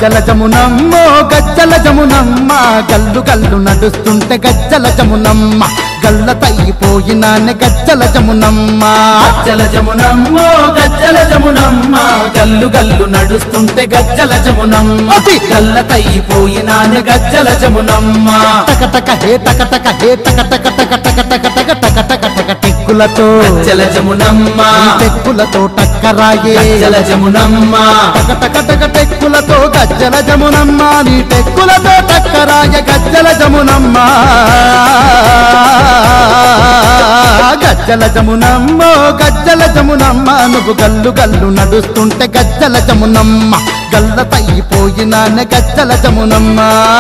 గజ్జల జమునమ్మో గజ్జల జమునమ్మ గల్లు గల్లు నడుస్తుంటే గజ్జల జమునమ్మ గల్ల తయ్యిపోయినానే గజ్జల జమునమ్మ గజ్జల జమునమ్మో గజ్జల జమునమ్మ గల్లు గల్లు నడుస్తుంటే గజ్జల జమునమ్మ అది. గల్ల తయ్యిపోయినానే గజ్జల జమునమ్మ టక టక హే టక టక హే టక టక టక టక టక టక టక టక టక టెక్కులతో గజ్జల జమునమ్మ టెక్కులతో టక్కరాయే గజ్జల జమునమ్మ టక టక టక టెక్కులతో గజ్జల జమునమ్మ నీ టెక్కులతో టక్కరాయ గజ్జల జమునమ్మ గజ్జల జమునమ్మో గజ్జల జమునమ్మ నువ్వు గల్లు గల్లు నడుస్తుంటే గజ్జల జమునమ్మ గల్ల తయ్యిపోయినానే గజ్జల జమునమ్మ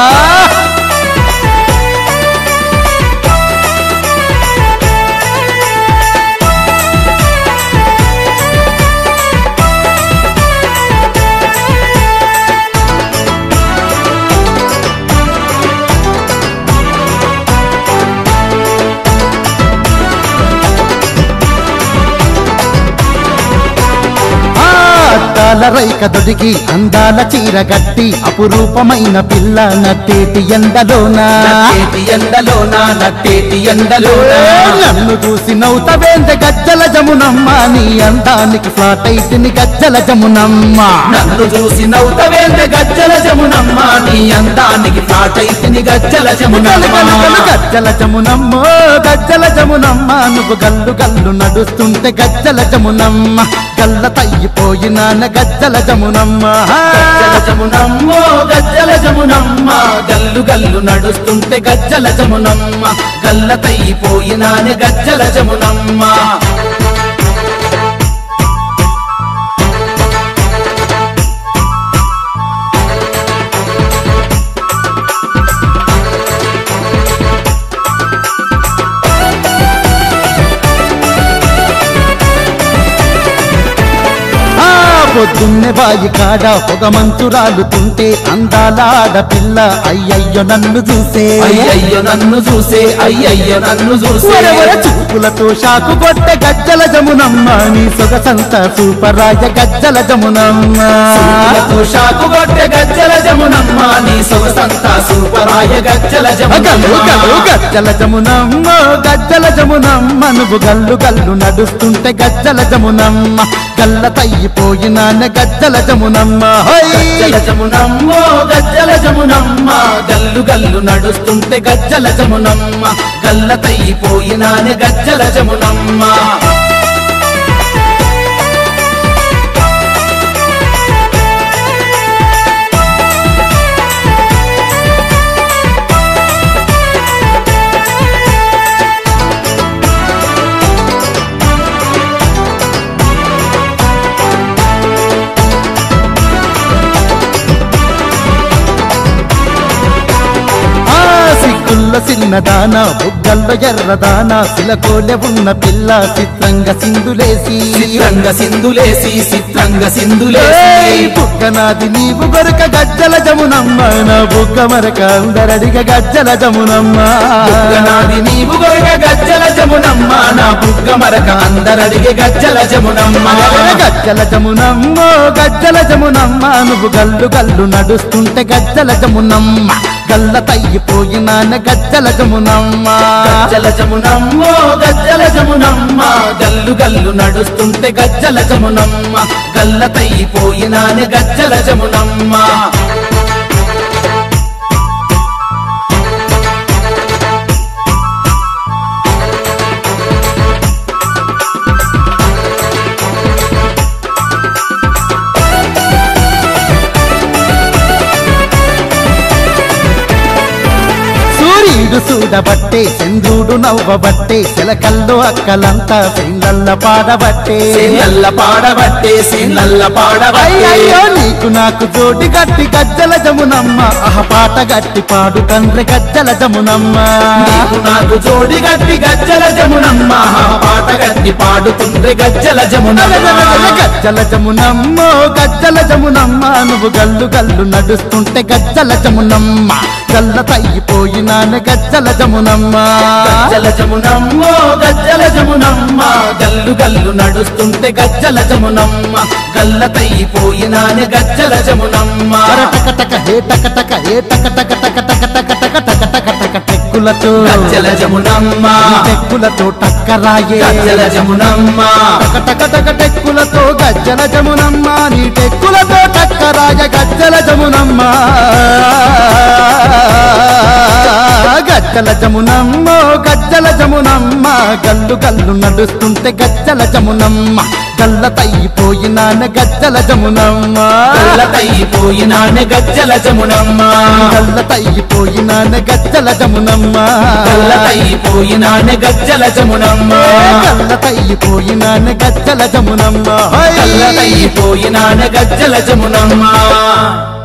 ఆ అద్దాల రైక దొడిగి అందాల చీర గట్టి అపురూపమైన పిల్ల నట్టేటి ఎండలోన నట్టేటి ఎండలోన నట్టేటి ఎండలోన నన్ను చూసి నవ్వుతవేంద గజ్జల జమునమ్మ నీ అందానికి ఫ్లాట్ అయితిని గజ్జల జమునమ్మ నన్ను చూసి నవ్వుతవేంద గజ్జల జమునమ్మ నీ అందానికి పాటైతిని గజ్జల గలు గలు గలు జమునమ్మ గజ్జల జమునమ్మో గజ్జల జమునమ్మ నువ్వు గల్లు గల్లు నడుస్తుంటే గజ్జల జమునమ్మ గల్ల తయ్యిపోయినాన గజ్జల జమునమ్మ గజ్జల జమునమ్మో గజ్జల జమునమ్మ గల్లు గల్లు నడుస్తుంటే గజ్జల జమునమ్మ గల్ల తయ్యిపోయినానే గజ్జల జమునమ్మ ఆ పొద్దున్నే బాయి కాడ పొగ మంచు రాలుతుంటే అందాల ఆడపిల్ల అయ్యయ్యో నన్ను చూసే అయ్యయ్యో నన్ను చూసే అయ్యయ్యో నన్ను చూసే వరవర చూపులతో షాకు కొట్ట గజ్జల జమునమ్మ నీ సొగసంత సూపరాయ గజ్జల జమునమ్మ సూపులతో షాకు కొట్టే గజ్జల జమునమ్మ నీ సొగసంత సూపరాయ గజ్జల గల్లు గల్లు జమునమ్మ గజ్జల జమునమ్మ గజ్జల జమునమ్మ నువ్వు గల్లు గల్లు నడుస్తుంటే గజ్జల జమునమ్మ గల్ల తయ్యిపోయినాన గజ్జల జమునమ్మ హై గజ్జల జమునమ్మో గజ్జల జమునమ్మ గల్లు గల్లు నడుస్తుంటే గజ్జల జమునమ్మ గల్ల తయ్యిపోయినానే గజ్జల జమునమ్మ ఆ సిగ్గుల్ల చిన్నదాన బుగ్గల్లో ఎర్రదాన సిలకోలె ఉన్న పిల్ల చిత్రంగా సింధులేసి చిత్రంగ సింధులేసి చిత్రంగ సింధులేసి ఏయ్ బుగ్గనాది నీవు గొరక గజ్జల జమునమ్మ నా బుగ్గ మరక అందరడిగ గజ్జల జమునమ్మ నాది నీవు గొరగ గజ్జల జమునమ్మ నా బుగ్గ మరక అందరడిగే గజ్జల జమునమ్మ గజ్జల జమునమ్మ గజ్జల జమునమ్మ నువ్వు గల్లు గల్లు నడుస్తుంటే గజ్జల జమునమ్మ గల్ల తయ్యిపోయినాన గజ్జల జమునమ్మ గజ్జల జమునమ్మో గజ్జల జమునమ్మ గల్లు గల్లు నడుస్తుంటే గజ్జల జమునమ్మ గల్ల తయ్యిపోయినానే గజ్జల జమునమ్మ సూర్యుడు చూడబట్టే చంద్రుడు నవ్వబట్టే చిలకల్లో అక్కలంతా సింగల్ల పాడబట్టే సీనల్ల పాడబట్టే సీనల్ల పాడబట్టే అయ్యయ్యో నీకు నాకు జోడి గట్టి గజ్జల జమునమ్మ అహ పాట గట్టి పాడు తండ్రి గజ్జల జమునమ్మ నీకు నాకు జోడి గట్టి గజ్జల జమునమ్మ పాట గట్టి పాడుతుండ్రి గజ్జల జమునమ్మ గజ్జల జమునమ్మో గజ్జల జమునమ్మ నువ్వు గల్లు గల్లు నడుస్తుంటే గజ్జల జమునమ్మ గల్ల తయ్యిపోయినాను గజ్జల జమునమ్మ గజ్జల జమునమ్మో గజ్జల జమునమ్మ గల్లు గల్లు నడుస్తుంటే గజ్జల జమునమ్మ గల్ల తయ్యిపోయినానే గజ్జల జమునమ్మ అర టక టక హే టక టక హే టక టక టక టక టక టక టక టక టక టెక్కులతో గజ్జల జమునమ్మ టెక్కులతో టక్కరాయే గజ్జల జమునమ్మ టక టక టక టెక్కులతో గజ్జల జమునమ్మ నీ టెక్కులతో టక్కరాయ గజ్జల జమునమ్మ గజ్జల జమునమ్మ గజ్జల జమునమ్మ గల్లు గల్లు నడుస్తుంటే గజ్జల జమునమ్మ గల్ల తయ్యిపోయినాన గజ్జల జమునమ్మ గల్ల తయ్యిపోయినానే గజ్జల జమునమ్మ గల్ల తయ్యిపోయినాన గజ్జల జమునమ్మ గల్ల తయ్యిపోయినానే గజ్జల జమునమ్మ గల్ల తయ్యిపోయినాన గజ్జల జమునమ్మ గల్ల తయ్యిపోయినానే గజ్జల జమునమ్మ